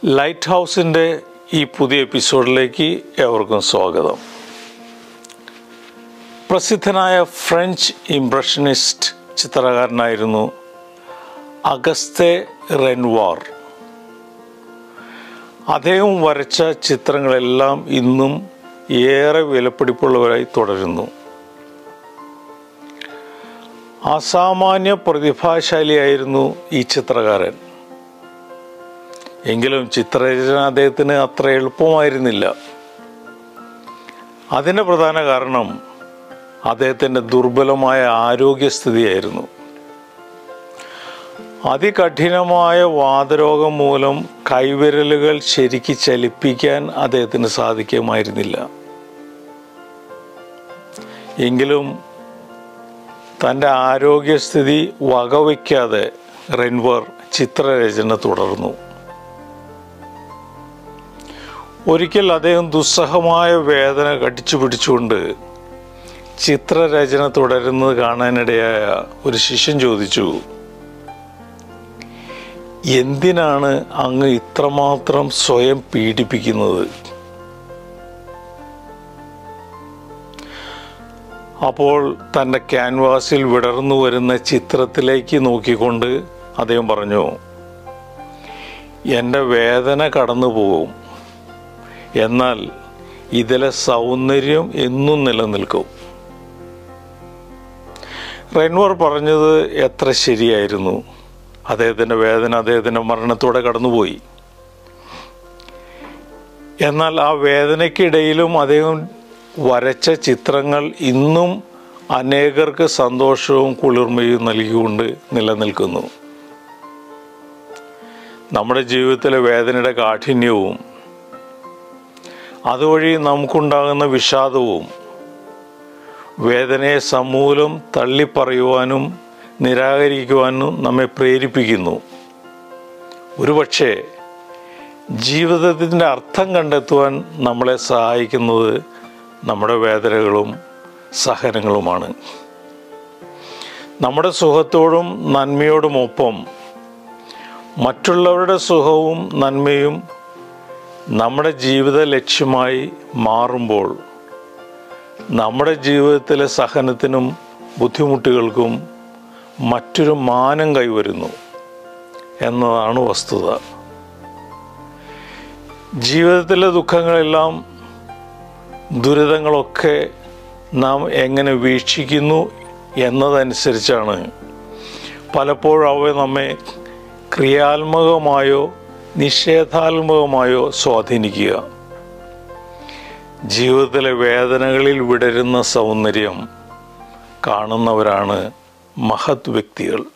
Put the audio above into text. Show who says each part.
Speaker 1: light ഹൗസിൻ്റെ ഈ പുതിയ എപ്പിസോഡിലേക്ക് ഏവർക്കും സ്വാഗതം പ്രസിദ്ധനായ ഫ്രഞ്ച് ഇംപ്രഷനിസ്റ്റ് ചിത്രകാരനായിരുന്നു അഗസ്തെ റെൻവാർ അദ്ദേഹം വരച്ച ചിത്രങ്ങളെല്ലാം ഇന്നും ഏറെ വിലപിടിപ്പുള്ളവരായി തുടരുന്നു അസാമാന്യ പ്രതിഭാശാലിയായിരുന്നു ഈ ചിത്രകാരൻ എങ്കിലും ചിത്രരചന അദ്ദേഹത്തിന് അത്ര എളുപ്പമായിരുന്നില്ല അതിൻ്റെ പ്രധാന കാരണം അദ്ദേഹത്തിൻ്റെ ദുർബലമായ ആരോഗ്യസ്ഥിതിയായിരുന്നു അതികഠിനമായ വാതരോഗം മൂലം കൈവിരലുകൾ ശരിക്ക് ചലിപ്പിക്കാൻ അദ്ദേഹത്തിന് സാധിക്കുമായിരുന്നില്ല എങ്കിലും തൻ്റെ ആരോഗ്യസ്ഥിതി വകവയ്ക്കാതെ റെൻവർ ചിത്രരചന തുടർന്നു ഒരിക്കൽ അദ്ദേഹം ദുസ്സഹമായ വേദന കടിച്ചു പിടിച്ചുകൊണ്ട് ചിത്രരചന തുടരുന്നത് കാണാനിടയായ ഒരു ശിഷ്യൻ ചോദിച്ചു എന്തിനാണ് അങ്ങ് ഇത്രമാത്രം സ്വയം പീഡിപ്പിക്കുന്നത് അപ്പോൾ തൻ്റെ ക്യാൻവാസിൽ വിടർന്നു വരുന്ന ചിത്രത്തിലേക്ക് നോക്കിക്കൊണ്ട് അദ്ദേഹം പറഞ്ഞു എൻ്റെ വേദന കടന്നു പോകും എന്നാൽ ഇതിലെ സൗന്ദര്യം എന്നും നിലനിൽക്കും റെൻവർ പറഞ്ഞത് എത്ര ശരിയായിരുന്നു അദ്ദേഹത്തിൻ്റെ വേദന അദ്ദേഹത്തിൻ്റെ മരണത്തോടെ കടന്നുപോയി എന്നാൽ ആ വേദനയ്ക്കിടയിലും അദ്ദേഹം വരച്ച ചിത്രങ്ങൾ ഇന്നും അനേകർക്ക് സന്തോഷവും കുളിർമയും നൽകിക്കൊണ്ട് നിലനിൽക്കുന്നു നമ്മുടെ ജീവിതത്തിലെ വേദനയുടെ കാഠിന്യവും അതുവഴി നമുക്കുണ്ടാകുന്ന വിഷാദവും വേദനയെ സമൂലം തള്ളിപ്പറയുവാനും നിരാകരിക്കുവാനും നമ്മെ പ്രേരിപ്പിക്കുന്നു ഒരുപക്ഷെ ജീവിതത്തിൻ്റെ അർത്ഥം കണ്ടെത്തുവാൻ നമ്മളെ സഹായിക്കുന്നത് നമ്മുടെ വേദനകളും സഹനങ്ങളുമാണ് നമ്മുടെ സുഖത്തോടും നന്മയോടുമൊപ്പം മറ്റുള്ളവരുടെ സുഖവും നന്മയും നമ്മുടെ ജീവിത ലക്ഷ്യമായി മാറുമ്പോൾ നമ്മുടെ ജീവിതത്തിലെ സഹനത്തിനും ബുദ്ധിമുട്ടുകൾക്കും മറ്റൊരു മാനം കൈവരുന്നു എന്നതാണ് വസ്തുത ജീവിതത്തിലെ ദുഃഖങ്ങളെല്ലാം ദുരിതങ്ങളൊക്കെ നാം എങ്ങനെ വീക്ഷിക്കുന്നു എന്നതനുസരിച്ചാണ് പലപ്പോഴും അവ നമ്മെ ക്രിയാത്മകമായോ നിഷേധാത്മകമായോ സ്വാധീനിക്കുക ജീവിതത്തിലെ വേദനകളിൽ വിടരുന്ന സൗന്ദര്യം കാണുന്നവരാണ് മഹത് വ്യക്തികൾ